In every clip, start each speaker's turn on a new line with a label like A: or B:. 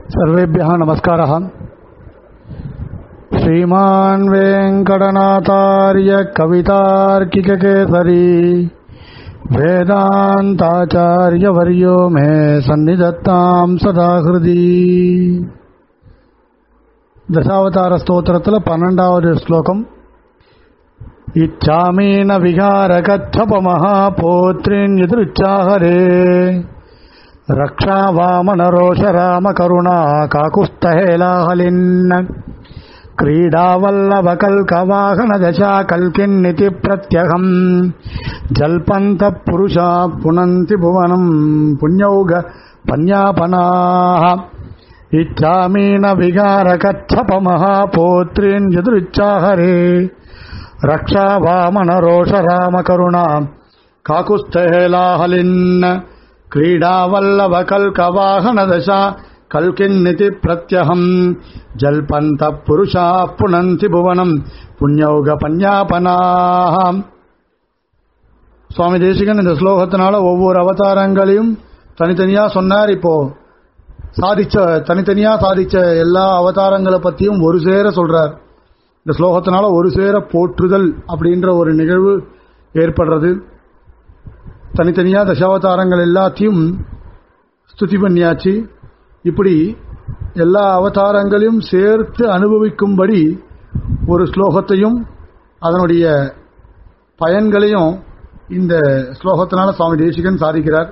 A: सर्वेभ्यः नमस्कारः श्रीमान् वेङ्कटनाथार्य कवितार्किककेसरी वेदान्ताचार्यवर्यो मे सन्निधत्तां सदा हृदि தசாவதார ஸ்தோத்திரத்தில் பன்னெண்டாவது ஸ்லோகம் இச்சாமீன விகாரகச்சபமஹா போத்ரின் எதிர்ச்சாகரே ரக்ஷா வாமனரோஷ ராம கருணா காகுஸ்தஹேலாஹலின் क्रीडावल्लभकल्कवाहन दशा कल्किन्निति प्रत्यहम् जल्पन्तः पुरुषा पुनन्ति भुवनम् पुण्यौग पन्यापनाः इच्छामीन विगारकच्छपमहापोत्रीन् यदृच्छाहरे रक्षा वामनरोष रामकरुणा काकुस्थहेलाहलिन् क्रीडावल्लभकल्कवाहनदशा कल्किन्निति प्रत्यहम् जल्पन्तः पुरुषाः पुनन्ति भुवनम् புண்ணியௌக சுவாமி தேசிகன் இந்த ஸ்லோகத்தினால ஒவ்வொரு அவதாரங்களையும் தனித்தனியா சொன்னார் இப்போ சாதிச்ச தனித்தனியா சாதிச்ச எல்லா அவதாரங்களை பத்தியும் ஒரு சேர சொல்றார் இந்த ஸ்லோகத்தினால ஒரு சேர போற்றுதல் அப்படின்ற ஒரு நிகழ்வு ஏற்படுறது தனித்தனியா தசாவதாரங்கள் எல்லாத்தையும் ஸ்துதி பண்ணியாச்சு இப்படி எல்லா அவதாரங்களையும் சேர்த்து அனுபவிக்கும்படி ஒரு ஸ்லோகத்தையும் அதனுடைய பயன்களையும் இந்த ஸ்லோகத்தினால சுவாமி தேசிகன் சாதிக்கிறார்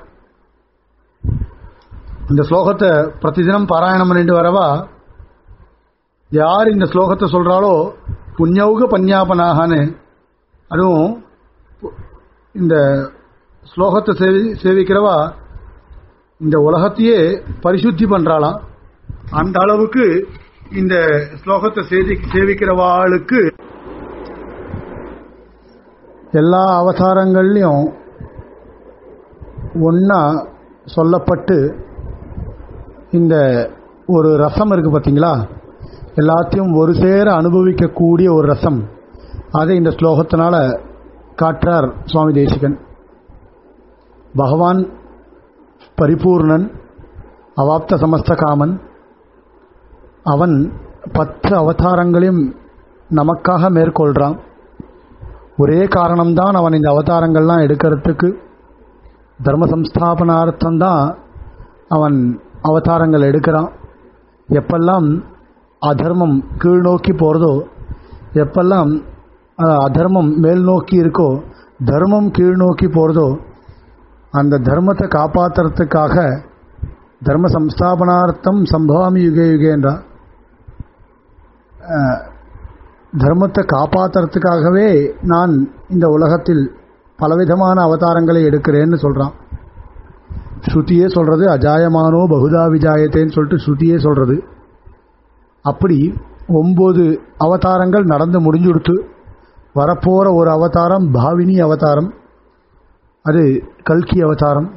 A: இந்த ஸ்லோகத்தை பிரதிதினம் பாராயணம் பண்ணிட்டு வரவா யார் இந்த ஸ்லோகத்தை சொல்றாளோ புண்ணியவுக பன்யாபனாகனு அதுவும் இந்த ஸ்லோகத்தை சேவி சேவிக்கிறவா இந்த உலகத்தையே பரிசுத்தி பண்றாளாம் அந்த அளவுக்கு இந்த ஸ்லோகத்தை சேதி சேவிக்கிறவாளுக்கு எல்லா அவதாரங்கள்லையும் ஒன்னா சொல்லப்பட்டு இந்த ஒரு ரசம் இருக்கு பார்த்தீங்களா எல்லாத்தையும் ஒரு சேர அனுபவிக்கக்கூடிய ஒரு ரசம் அதை இந்த ஸ்லோகத்தினால காட்டுறார் சுவாமி தேசிகன் பகவான் பரிபூர்ணன் அவாப்த சமஸ்த காமன் அவன் பத்து அவதாரங்களையும் நமக்காக மேற்கொள்றான் ஒரே காரணம்தான் அவன் இந்த அவதாரங்கள்லாம் எடுக்கிறதுக்கு தர்ம சம்ஸ்தாபனார்த்தம் தான் அவன் அவதாரங்கள் எடுக்கிறான் எப்பெல்லாம் அதர்மம் கீழ் நோக்கி போகிறதோ எப்பெல்லாம் அதர்மம் மேல் நோக்கி இருக்கோ தர்மம் கீழ் நோக்கி போகிறதோ அந்த தர்மத்தை காப்பாற்றுறதுக்காக தர்ம சம்ஸ்தாபனார்த்தம் சம்பவாமி யுகே யுகேன்றா தர்மத்தை காப்பாற்றுறதுக்காகவே நான் இந்த உலகத்தில் பலவிதமான அவதாரங்களை எடுக்கிறேன்னு சொல்கிறான் ஸ்ருதியே சொல்கிறது அஜாயமானோ பகுதா விஜாயத்தேன்னு சொல்லிட்டு ஸ்ருதியே சொல்கிறது அப்படி ஒம்பது அவதாரங்கள் நடந்து முடிஞ்சுடுத்து வரப்போகிற ஒரு அவதாரம் பாவினி அவதாரம் அது கல்கி அவதாரம்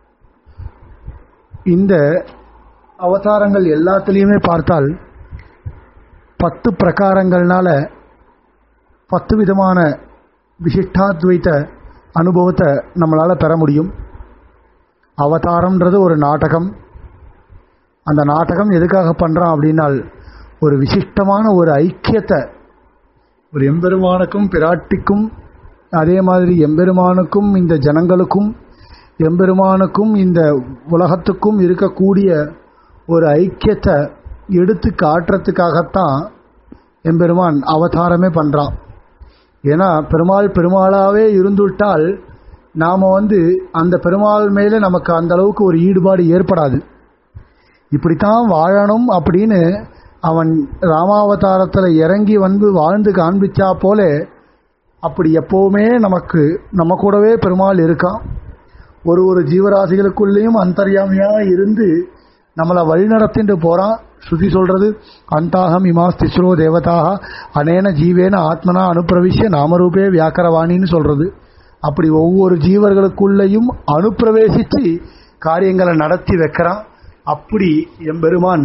A: இந்த அவதாரங்கள் எல்லாத்துலேயுமே பார்த்தால் பத்து பிரகாரங்கள்னால பத்து விதமான விசிஷ்டாத்வைத்த அனுபவத்தை நம்மளால் பெற முடியும் அவதாரம்ன்றது ஒரு நாடகம் அந்த நாடகம் எதுக்காக பண்ணுறான் அப்படின்னால் ஒரு விசிஷ்டமான ஒரு ஐக்கியத்தை ஒரு எம்பெருமானுக்கும் பிராட்டிக்கும் அதே மாதிரி எம்பெருமானுக்கும் இந்த ஜனங்களுக்கும் எம்பெருமானுக்கும் இந்த உலகத்துக்கும் இருக்கக்கூடிய ஒரு ஐக்கியத்தை எடுத்து காட்டுறதுக்காகத்தான் எம்பெருமான் அவதாரமே பண்ணுறான் ஏன்னா பெருமாள் பெருமாளாகவே இருந்துவிட்டால் நாம் வந்து அந்த பெருமாள் மேலே நமக்கு அந்த அளவுக்கு ஒரு ஈடுபாடு ஏற்படாது இப்படித்தான் வாழணும் அப்படின்னு அவன் ராமாவதாரத்தில் இறங்கி வந்து வாழ்ந்து காண்பிச்சா போல அப்படி எப்போவுமே நமக்கு நம்ம கூடவே பெருமாள் இருக்கான் ஒரு ஒரு ஜீவராசிகளுக்குள்ளேயும் அந்தர்யாமியாக இருந்து நம்மளை வழிநடத்திட்டு போகிறான் ஸ்ருதி சொல்கிறது அந்தாகம் இமாஸ் திஸ்ரோ தேவதாக அனேன ஜீவேன ஆத்மனா அனுப்பிரவிஷ்ய நாமரூபே வியாக்கரவாணின்னு சொல்கிறது அப்படி ஒவ்வொரு ஜீவர்களுக்குள்ளேயும் அனுப்பிரவேசித்து காரியங்களை நடத்தி வைக்கிறான் அப்படி எம்பெருமான்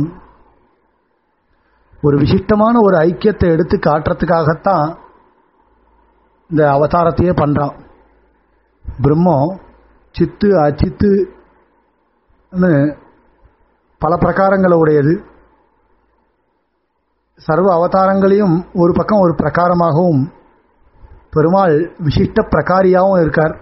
A: ஒரு விசிஷ்டமான ஒரு ஐக்கியத்தை எடுத்து காட்டுறதுக்காகத்தான் இந்த அவதாரத்தையே பண்ணுறான் பிரம்மம் சித்து அச்சித்து பல பிரகாரங்களை உடையது சர்வ அவதாரங்களையும் ஒரு பக்கம் ஒரு பிரகாரமாகவும் பெருமாள் விசிஷ்ட பிரகாரியாகவும் இருக்கார்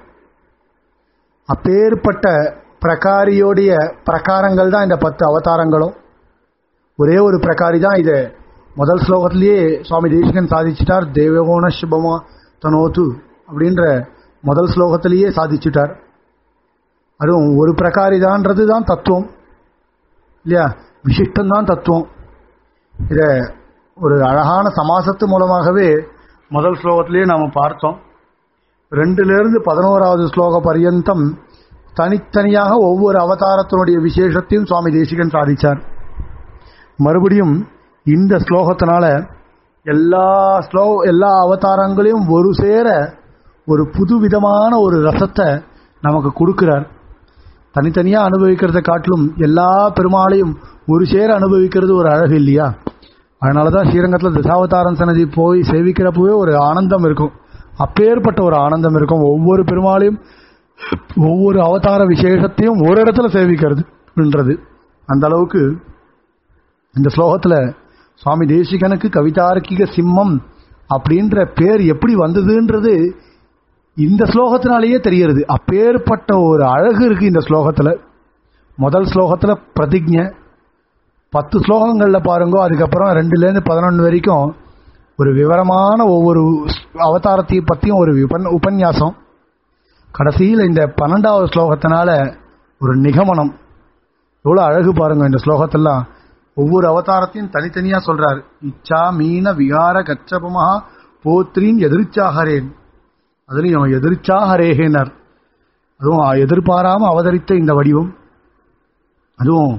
A: அப்பேற்பட்ட பிரகாரியோடைய பிரகாரங்கள் தான் இந்த பத்து அவதாரங்களும் ஒரே ஒரு பிரகாரி தான் இது முதல் ஸ்லோகத்திலேயே சுவாமி தேசிகன் சாதிச்சிட்டார் தேவகோண சுபமா தனோத்து அப்படின்ற முதல் ஸ்லோகத்திலேயே சாதிச்சுட்டார் அதுவும் ஒரு பிரகாரி தான்றது தான் தத்துவம் இல்லையா விசிஷ்டம் தான் தத்துவம் இதை ஒரு அழகான சமாசத்து மூலமாகவே முதல் ஸ்லோகத்திலேயே நாம் பார்த்தோம் ரெண்டுலேருந்து பதினோராவது ஸ்லோக பர்யந்தம் தனித்தனியாக ஒவ்வொரு அவதாரத்தினுடைய விசேஷத்தையும் சுவாமி தேசிகன் சாதிச்சார் மறுபடியும் இந்த ஸ்லோகத்தினால எல்லா ஸ்லோ எல்லா அவதாரங்களையும் ஒரு சேர ஒரு புது விதமான ஒரு ரசத்தை நமக்கு கொடுக்கிறார் தனித்தனியாக அனுபவிக்கிறத காட்டிலும் எல்லா பெருமாளையும் ஒரு சேர அனுபவிக்கிறது ஒரு அழகு இல்லையா அதனால தான் ஸ்ரீரங்கத்தில் தசாவதாரம் சன்னதி போய் சேவிக்கிறப்பவே ஒரு ஆனந்தம் இருக்கும் அப்பேற்பட்ட ஒரு ஆனந்தம் இருக்கும் ஒவ்வொரு பெருமாளையும் ஒவ்வொரு அவதார விசேஷத்தையும் ஒரு இடத்துல சேவிக்கிறதுன்றது அந்த அளவுக்கு இந்த ஸ்லோகத்தில் சுவாமி தேசிகனுக்கு கவிதார்க்கிக சிம்மம் அப்படின்ற பேர் எப்படி வந்ததுன்றது இந்த ஸ்லோகத்தினாலேயே தெரிகிறது அப்பேற்பட்ட ஒரு அழகு இருக்கு இந்த ஸ்லோகத்தில் முதல் ஸ்லோகத்தில் பிரதிஜை பத்து ஸ்லோகங்களில் பாருங்கோ அதுக்கப்புறம் ரெண்டுலேருந்து பதினொன்று வரைக்கும் ஒரு விவரமான ஒவ்வொரு அவதாரத்தை பற்றியும் ஒரு விபன் உபன்யாசம் கடைசியில் இந்த பன்னெண்டாவது ஸ்லோகத்தினால ஒரு நிகமனம் எவ்வளோ அழகு பாருங்க இந்த ஸ்லோகத்தெல்லாம் ஒவ்வொரு அவதாரத்தையும் தனித்தனியாக சொல்றார் இச்சா மீன விகார கச்சபமஹா போத்ரீன் எதிர்ச்சாகரேன் அதுலேயும் எதிர்ச்சாகரேகேனர் அதுவும் எதிர்பாராம அவதரித்த இந்த வடிவம் அதுவும்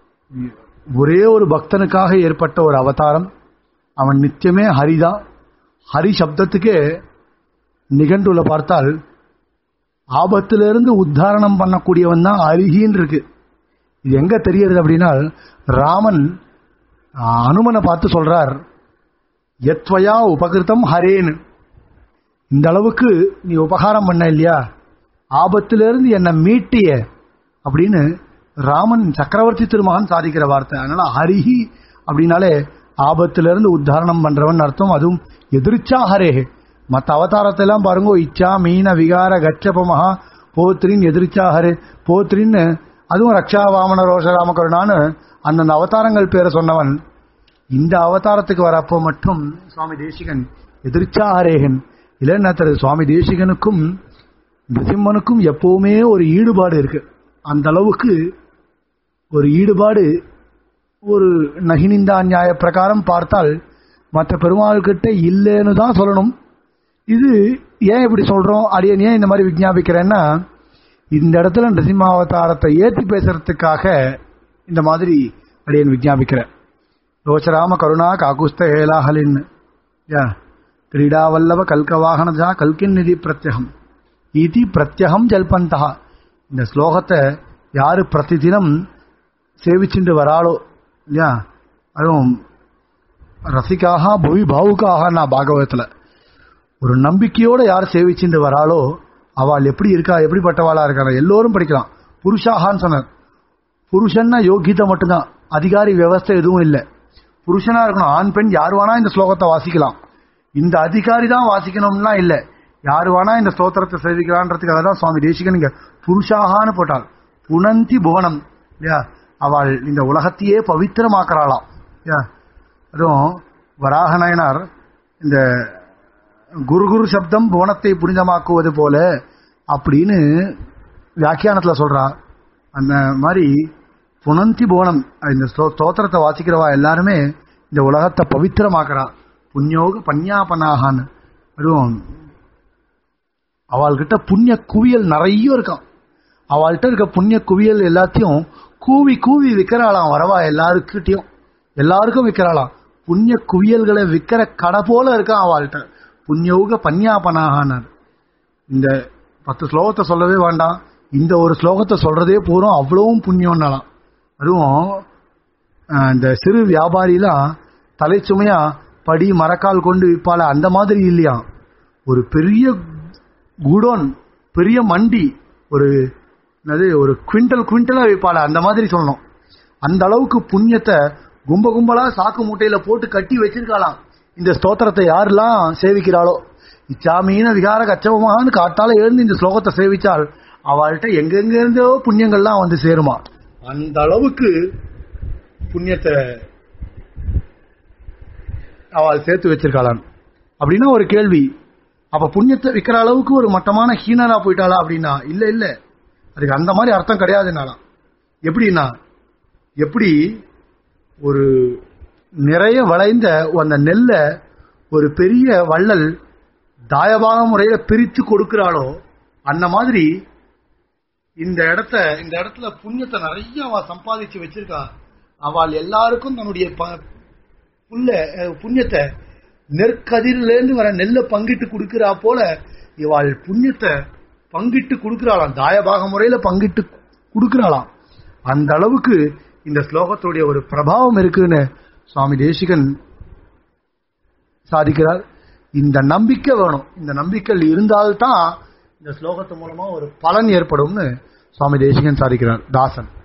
A: ஒரே ஒரு பக்தனுக்காக ஏற்பட்ட ஒரு அவதாரம் அவன் நித்தியமே ஹரிதான் ஹரி சப்தத்துக்கே நிகண்டுல பார்த்தால் ஆபத்திலிருந்து உத்தாரணம் பண்ணக்கூடியவன் தான் அருகின்னு இருக்கு இது எங்க தெரியுது அப்படின்னா ராமன் அனுமனை பார்த்து சொல்றார் எத்வயா உபகிருத்தம் ஹரேன்னு இந்த அளவுக்கு நீ உபகாரம் பண்ண இல்லையா ஆபத்திலிருந்து என்னை மீட்டிய அப்படின்னு ராமன் சக்கரவர்த்தி திருமகன் சாதிக்கிற வார்த்தை அதனால ஹரிஹி அப்படின்னாலே ஆபத்திலிருந்து உத்தாரணம் பண்றவன் அர்த்தம் அதுவும் எதிர்ச்சா ஹரே மற்ற அவதாரத்தை எல்லாம் பாருங்க இச்சா மீன விகார கச்சபமஹா போத்ரின் எதிர்ச்சா ஹரே போத்ரின்னு அதுவும் ரக்ஷா வாமன ரோஷ ராமகருணான்னு அந்தந்த அவதாரங்கள் பேரை சொன்னவன் இந்த அவதாரத்துக்கு வரப்போ மட்டும் சுவாமி தேசிகன் எதிர்ச்சா ஹரேகன் இல்லைன்னா சுவாமி தேசிகனுக்கும் நிருசிம்மனுக்கும் எப்பவுமே ஒரு ஈடுபாடு இருக்கு அந்த அளவுக்கு ஒரு ஈடுபாடு ஒரு நகினிந்தா நியாய பிரகாரம் பார்த்தால் மற்ற பெருமாள் கிட்ட இல்லைன்னு தான் சொல்லணும் இது ஏன் இப்படி சொல்றோம் அடியன் ஏன் இந்த மாதிரி விஜாபிக்கிறேன்னா இந்த இடத்துல நரசிம்மாவதாரத்தை ஏற்றி பேசுறதுக்காக இந்த மாதிரி அடியன் விஜாபிக்கிறேன் ரோச்சராம கருணா காகுஸ்த ஏலாஹலின் யா கிரீடாவல்லவ கல்கவாகனஜா கல்கின் நிதி பிரத்யகம் இதி பிரத்யகம் ஜல்பந்தா இந்த ஸ்லோகத்தை யாரு பிரதிதினம் சேவிச்சுட்டு வராளோ இல்லையா அதுவும் ரசிக்காக புவி பாவுக்காக நான் பாகவத்தில் ஒரு நம்பிக்கையோட யார் சேவிச்சுட்டு வராளோ அவள் எப்படி இருக்கா எப்படிப்பட்டவாளா இருக்கா எல்லோரும் படிக்கலாம் புருஷாகான்னு சொன்னார் புருஷன்னா யோகியத்தை மட்டும்தான் அதிகாரி வியவஸ்தை எதுவும் இல்லை புருஷனா இருக்கணும் ஆண் பெண் யார் வேணா இந்த ஸ்லோகத்தை வாசிக்கலாம் இந்த அதிகாரி தான் வாசிக்கணும்னா இல்லை யார் வேணா இந்த ஸ்தோத்திரத்தை சேவிக்கலான்றதுக்காக தான் சுவாமி தேசிகன் இங்க புருஷாகான்னு போட்டாள் புனந்தி புவனம் இல்லையா அவள் இந்த உலகத்தையே பவித்திரமாக்குறாளாம் இல்லையா அதுவும் வராக நாயனார் இந்த குரு குரு சப்தம் புவனத்தை புனிதமாக்குவது போல அப்படின்னு வியாக்கியானத்துல சொல்றா அந்த மாதிரி புனந்தி புவனம் இந்த ஸ்தோத்திரத்தை வாசிக்கிறவா எல்லாருமே இந்த உலகத்தை பவித்திரமாக்குறா புண்ணியோக பன்யாபனாகான்னு அதுவும் அவள்கிட்ட புண்ணிய குவியல் நிறைய இருக்கான் அவள்கிட்ட இருக்க புண்ணிய குவியல் எல்லாத்தையும் கூவி கூவி விற்கிறாளாம் வரவா எல்லாருக்கிட்டையும் எல்லாருக்கும் விற்கிறாளாம் புண்ணிய குவியல்களை விற்கிற கடை போல இருக்கான் அவள்கிட்ட புண்ணியோக பன்யாபனாகானார் இந்த பத்து ஸ்லோகத்தை சொல்லவே வேண்டாம் இந்த ஒரு ஸ்லோகத்தை சொல்றதே பூரம் அவ்வளவும் புண்ணியம்னாலாம் அதுவும் இந்த சிறு வியாபாரிலாம் தலைச்சுமையா படி மரக்கால் கொண்டு விற்பால அந்த மாதிரி இல்லையா ஒரு பெரிய குடோன் பெரிய மண்டி ஒரு என்னது ஒரு குவிண்டல் குவிண்டலா விற்பால அந்த மாதிரி சொல்லணும் அந்த அளவுக்கு புண்ணியத்தை கும்ப கும்பலா சாக்கு மூட்டையில போட்டு கட்டி வச்சிருக்காளாம் இந்த ஸ்தோத்திரத்தை யாரெல்லாம் சேவிக்கிறாளோ இச்சாமீன விகார கச்சவமான்னு காட்டால எழுந்து இந்த ஸ்லோகத்தை சேவிச்சால் அவள்கிட்ட எங்கெங்க இருந்தோ புண்ணியங்கள்லாம் வந்து சேருமா அந்த அளவுக்கு புண்ணியத்தை அவள் சேர்த்து வச்சிருக்காளான் அப்படின்னா ஒரு கேள்வி அப்ப புண்ணியத்தை விற்கிற அளவுக்கு ஒரு மட்டமான ஹீனரா போயிட்டாளா அப்படின்னா இல்ல இல்ல அதுக்கு அந்த மாதிரி அர்த்தம் கிடையாதுனாலாம் எப்படின்னா எப்படி ஒரு நிறைய வளைந்த அந்த நெல்லை ஒரு பெரிய வள்ளல் தாயபாக முறையில பிரித்து கொடுக்கிறாளோ அந்த மாதிரி இந்த இடத்த இந்த இடத்துல புண்ணியத்தை நிறைய அவ சம்பாதிச்சு வச்சிருக்கா அவள் எல்லாருக்கும் தன்னுடைய ப- புல்ல அஹ், புண்ணியத்தை நெற்கதிரிலேருந்து வர நெல்லை பங்கிட்டு கொடுக்கிறா போல இவாள் புண்ணியத்தை பங்கிட்டு கொடுக்கிறாளாம் தாயபாக முறையில பங்கிட்டு கொடுக்கிறாளாம் அந்த அளவுக்கு இந்த ஸ்லோகத்துடைய ஒரு பிரபாவம் இருக்குன்னு சுவாமி தேசிகன் சாதிக்கிறார் இந்த நம்பிக்கை வேணும் இந்த நம்பிக்கை இருந்தால்தான் இந்த ஸ்லோகத்து மூலமா ஒரு பலன் ஏற்படும்னு சுவாமி தேசிகன் சாதிக்கிறார் தாசன்